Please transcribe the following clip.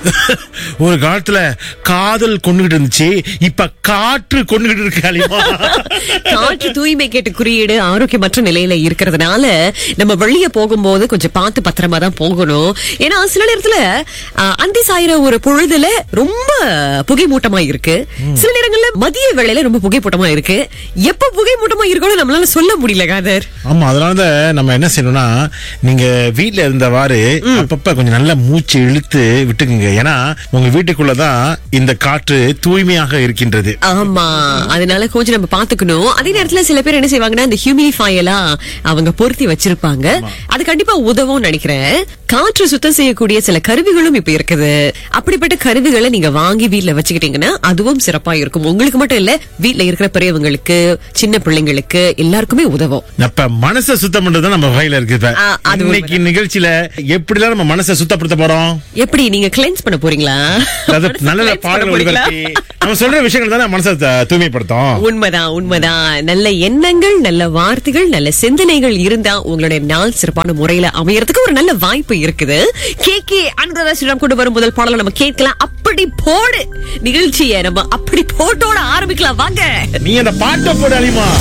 ஒரு காலத்துல காதல் கொண்டுகிட்டு இருந்துச்சு இப்ப காற்று கொண்டுகிட்டு இருக்கு அலிமா காற்று தூய்மை கேட்டு குறியீடு ஆரோக்கியமற்ற நிலையில இருக்கிறதுனால நம்ம வெளிய போகும்போது கொஞ்சம் பார்த்து பத்திரமா தான் போகணும் ஏன்னா சில நேரத்துல ஆ, அந்தி சாயிர ஒரு பொழுதுல ரொம்ப புகை மூட்டமா இருக்கு சில நேரங்கள்ல மதிய வேளையில ரொம்ப புகை மூட்டமா இருக்கு எப்ப புகை மூட்டமா இருக்கணும் நம்மளால சொல்ல முடியல காதர் ஆமா அதனாலதான் நம்ம என்ன செய்யணும்னா நீங்க வீட்ல இருந்தவாறு அப்பப்ப கொஞ்சம் நல்லா மூச்சு இழுத்து விட்டுக்குங்க ஏன்னா உங்க வீட்டுக்குள்ளதான் இந்த காற்று தூய்மையாக இருக்கின்றது ஆமா அதனால கொஞ்சம் நம்ம பாத்துக்கணும் அதே நேரத்துல சில பேர் என்ன செய்வாங்கன்னா இந்த ஹியூமிடிஃபை எல்லாம் அவங்க பொருத்தி வச்சிருப்பாங்க அது கண்டிப்பா உதவும் நினைக்கிறேன் காற்று சுத்தம் செய்யக்கூடிய சில கருவிகளும் இப்ப இருக்குது அப்படிப்பட்ட கருவிகளை நீங்க வாங்கி வீட்ல வச்சுக்கிட்டீங்கன்னா அதுவும் சிறப்பா இருக்கும் உங்களுக்கு மட்டும் இல்ல வீட்ல இருக்கிற பெரியவங்களுக்கு சின்ன பிள்ளைங்களுக்கு எல்லாருக்குமே உதவும் அப்ப மனசை சுத்தம் பண்றது நம்ம வகையில இருக்கு இப்ப ஆ, அது இன்னைக்கு நிகழ்ச்சியில எப்படிலாம் நம்ம மனசை சுத்தப்படுத்த போறோம் எப்படி நீங்க கிளென்ஸ் பண்ண போறீங்களா அதாவது நல்ல நல்ல Cleanse பண்ண பாடல் போறீங்களா? ஒளிபரப்பி நம்ம சொல்ற விஷயங்கள் தானே மனசை த- தூய்மைப்படுத்தும் உண்மைதான் உண்மைதான் நல்ல எண்ணங்கள் நல்ல வார்த்தைகள் நல்ல சிந்தனைகள் இருந்தா உங்களுடைய நாள் சிறப்பான முறையில அமையறதுக்கு ஒரு நல்ல வாய்ப்பு இருக்குது கே கே அனுராதா ஸ்ரீராம் கொண்டு வரும் முதல் பாடலை நம்ம கேட்கலாம் அப்படி போடு நிகழ்ச்சியை நம்ம அப்படி போட்டோட ஆரம்பிக்கலாம் வாங்க நீ அந்த பாட்டை போடு அலிமா